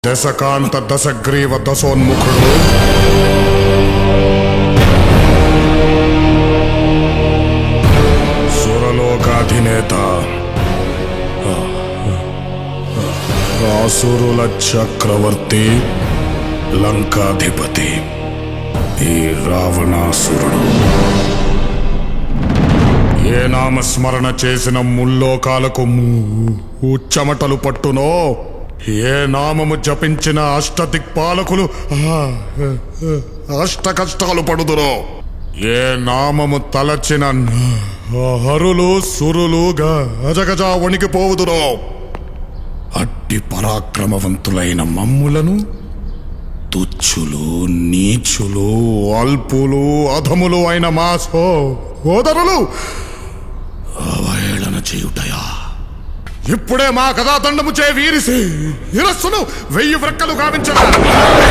దశకాంత దశగ్రీవ దశోన్ముఖుడు సురలోకాధినేత రాసురుల చక్రవర్తి లంకాధిపతి ఈ రావణాసురుడు ఏ నామస్మరణ చేసిన ముల్లోకాలకు ము- చెమటలు పట్టునో ఏ నామము జపించిన అష్టదిక్పాలకులు ఆ, అష్ట కష్టాలు పడుదురో ఏ నామము తలచిన హరులు సురులు గజగజ వణికిపోవుదురో అట్టి పరాక్రమవంతులైన మమ్ములను తుచ్చులు నీచులు అల్పులు అధములు అయిన మా సోదరులు అవహేళన చేయుటయా ఇప్పుడే మా కథాదండము చే వీరిసి ఇరస్సును వెయ్యి వ్రక్కలు గావించరా